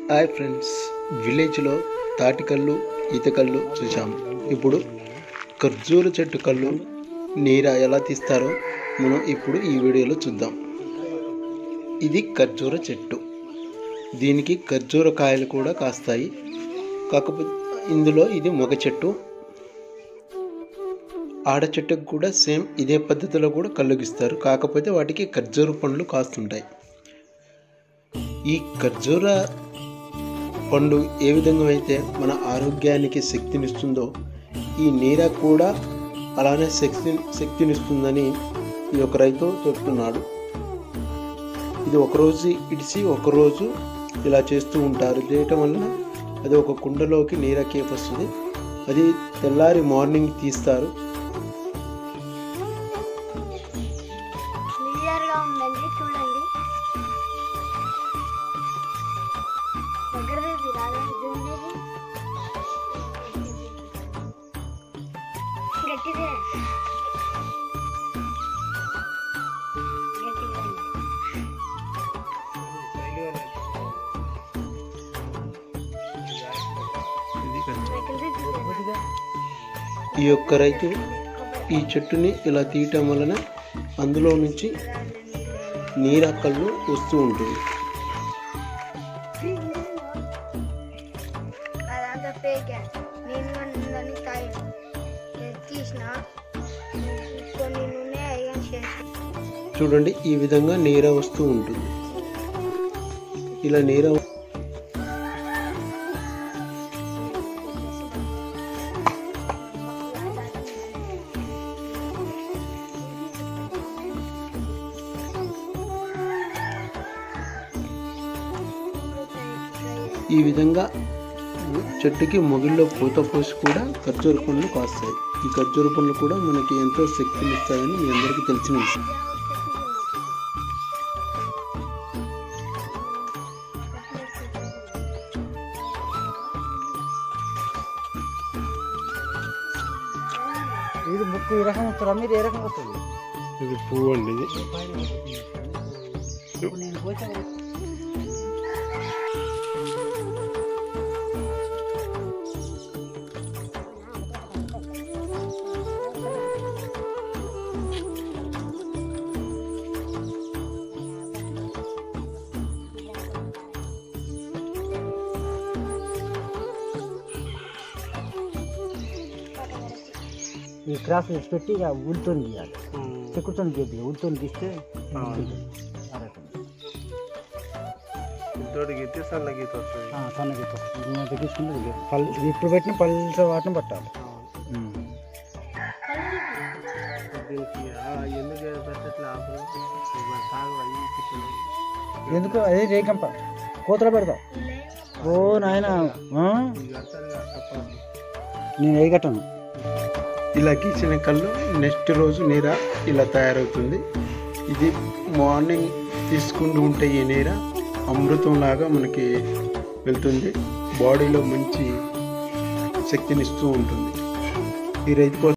Hi friends విలేజ్లో తాటికల్లు ఈతకల్లు చూసాము ఇప్పుడు ఖర్జూర చెట్టు కళ్ళు నీర ఎలా తీస్తారో మనం ఇప్పుడు ఈ వీడియోలో చూద్దాం ఇది ఖర్జూర చెట్టు దీనికి ఖర్జూర కాయలు కూడా కాస్తాయి కాకపోతే ఇందులో ఇది మగ చెట్టు ఆడ చెట్టుకు కూడా సేమ్ ఇదే పద్ధతిలో కూడా కళ్ళుగిస్తారు కాకపోతే వాటికి ఖర్జూర పండ్లు కాస్తుంటాయి ఈ ఖర్జూర పండు ఏ విధంగా అయితే మన ఆరోగ్యానికి శక్తినిస్తుందో ఈ నీర కూడా అలానే శక్తి శక్తినిస్తుందని ఈ యొక్క రైతు చెప్తున్నాడు ఇది ఒకరోజు ఇడిచి ఒకరోజు ఇలా చేస్తూ ఉంటారు చేయటం వలన అది ఒక కుండలోకి నీర కేఫ్ వస్తుంది అది తెల్లారి మార్నింగ్ తీస్తారు క్లియర్గా ఉందండి చూడండి దగ్గర ఇది రాదా ఇది ఉండేది గట్టిదే గట్టిగా ఉంది. దగ్గరది చూడండి. ఈ యొక్క రైతు ఈ చెట్టుని ఇలా తీయటం వలన అందులో నుంచి నీరక్కళ్ళు వస్తూ ఉంటుంది అదంతా ఫేక్ నేను దాన్ని తాగి తీసిన కొన్ని నూనె అయ్యా చేసి చూడండి ఈ విధంగా నీర వస్తూ ఉంటుంది ఇలా నీర ఈ విధంగా చెట్టుకి మొగిల్లో పూత పోసి కూడా ఖర్జూర పండ్లు కాస్తాయి ఈ ఖర్జూర పండ్లు కూడా మనకి ఎంతో శక్తిని ఇస్తాయని మీ అందరికీ తెలిసిన విషయం ఇది ముక్కు ఈ రకం వస్తారా మీరు ఏ రకం వస్తుంది ఇది పువ్వు అండి ఇది ఇప్పుడు నేను పోతే ఈ క్రాస్ చేసి పెట్టి ఇక ఉల్తో తీయాలి చెక్కుతో తీయద్దు ఉల్తో తీస్తే ఉంటుంది. ఆ రకం తోటి గీతే సన్న గీత వస్తుంది ఆ, సన్న గీత వస్తుంది. మనం తెగించుకుంటే ఇది పల్ ఇది ఇప్పుడు పెట్టిన పల్స వాటిని పట్టాలి ఉమ్. దీనికి ఎందుకు పెట్టట్లే ఆకులు సాగు అయ్యి ఎందుకు అదే రేకంప కోతలు పెడతావు ఓ నాయన నేను ఏ కట్టను ఇలా గీసిన కళ్ళు నెక్స్ట్ రోజు నీర ఇలా తయారవుతుంది ఇది మార్నింగ్ తీసుకుంటూ ఉంటే ఈ నీర అమృతంలాగా మనకి వెళ్తుంది బాడీలో మంచి శక్తినిస్తూ ఉంటుంది ఈ రైతు కోసం